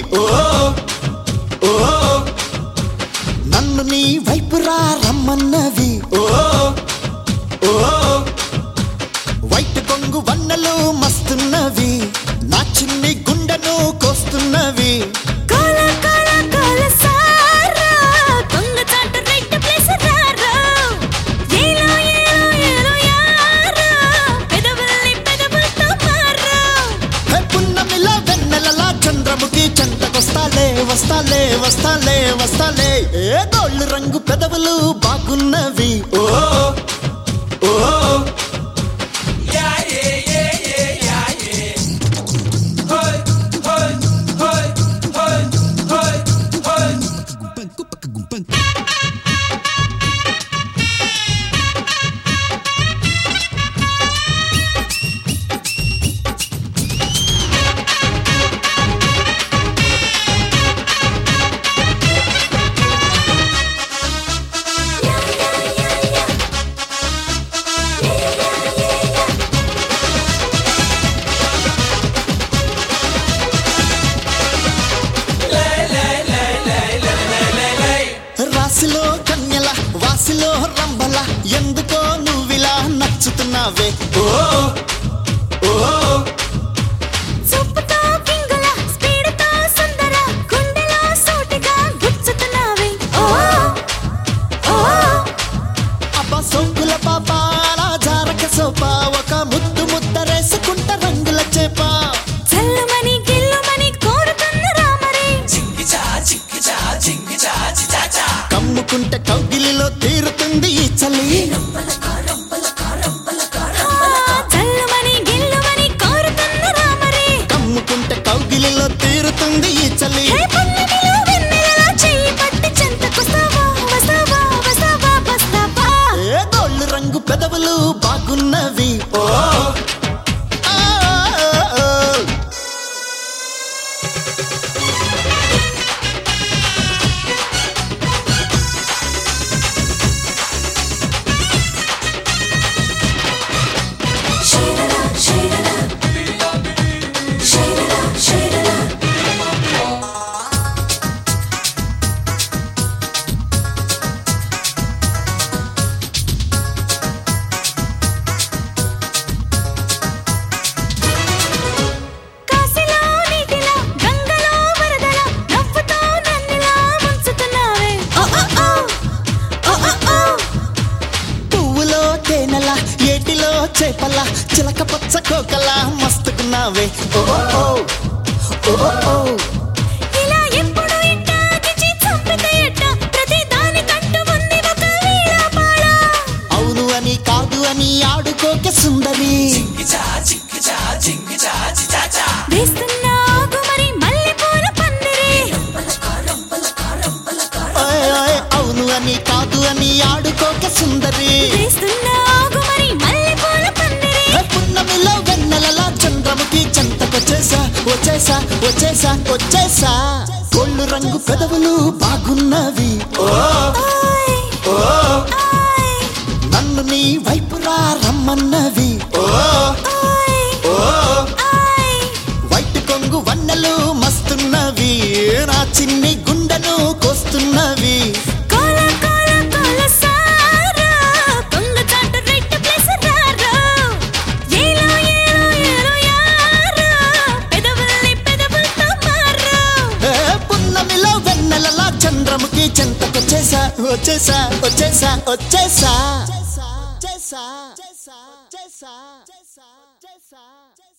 ఓ ఓ నన్ను నీ వైపు రా రమ్మన్నవి ఓ ఓ వైట్ కొంగు వన్నలు మస్తున్నవి నా చిన్ని గుండెను కోస్తున్నవి కాల కాల కాల సారా కొంగ చాటు రెడ్ ప్లేస్ రారా ఏలో ఏలో ఏలో యారా పెదవుల్ని పెదవులతో మారా హే పున్నమిలా వెన్నెలలా చంద్రముఖి చెంతకొస్తాలే వస్తాలే వస్తాలే వస్తాలే ఏ గోళ్ళు రంగు పెదవులు బాగున్నవి ఓ ఓ రాశిలో కన్యల వాసిలో రంబల ఎందుకో నువ్విలా నచ్చుతున్నావే ఓ ఓ చూపుతో కింగుల స్పీడ్తో సుందర గుండెలో సూటిగా గుచ్చుతున్నావే ఓ ఓ అబ్బా సోకుల పాప అలా జారక సోప ఒక ముద్దు ముద్దరేసుకుంట రంగుల చేప చల్లమని గిల్లుమని కోరుతున్న రామరే కమ్ముకుంటే కౌగిలిలో తీరుతుంది ఈ చలి ఆ, చల్లమని గిల్లుమని కోరుతున్న రామరే కమ్ముకుంటే కౌగిలిలో తీరుతుంది ఈ చలి హే పున్నమిలో వెన్నెలలా చెయ్యి పట్టి చెంతకొస్తావా వస్తావా వస్తావా వస్తావా ఏ గోళ్ళు రంగు పెదవులు బాగున్నవి ఓ ఆ, ఆ, ఆ. షైరలా షైరలా షైరలా షైరలా కాశీలో నీటిలా గంగలో వరదలా నవ్వుతో నన్నిలా ముంచుతున్నావే ఓ ఓ ఓ ఓ ఓ ఓ పువ్వులో తేనెల ఏటిలో చేపల చిలక పచ్చ కోకల మస్తుకున్నావే ఓ ఓ, ఓ ఓ, ఓ ఇలా ఎప్పుడు ఇట్టా గిచి చంపితే ఎట్టా ప్రతి దానికంటూ ఉంది ఒక వీరాపాడ అవును అని కాదు అని ఆడుకోక సుందరి వేస్తున్న ఆగు మరి మల్లెపూల పందిరి ఓయ్ ఓయ్ అవును అని కాదు అని ఆడుకోక సుందరి వేస్తున్న ఆగు మరి మల్లెపూల పందిరి ఏ పున్నమిలో వెన్నెలలా చంద్రముఖి చెంతకొచ్చేసా వచ్చేసా వచ్చేసా వచ్చేసా కొళ్ళు రంగు పెదవులు బాగున్నవి ఓ ఓయ్ ఓ ఓయ్ నన్ను నీ వైపు రా రమ్మన్నవి ఓ ఓయ్ ఓ ఓయ్ వైట్ కొంగు వన్నెలు మస్తున్నవి నా చిన్ని గుండెను కోస్తున్నవి కోల కోల కోల సారా కొంగ చాటు రెడ్ ప్లేస్ రారా ఏలో ఏలో ఏలో యారా పెదవుల్ని పెదవులతో మారా ఏ పున్నమిలో వెన్నెలలా చంద్రముఖి చెంతకొచ్చేసా వచ్చేసా వచ్చేసా వచ్చేసా చేసా చేసా చేసా చేసా చేసా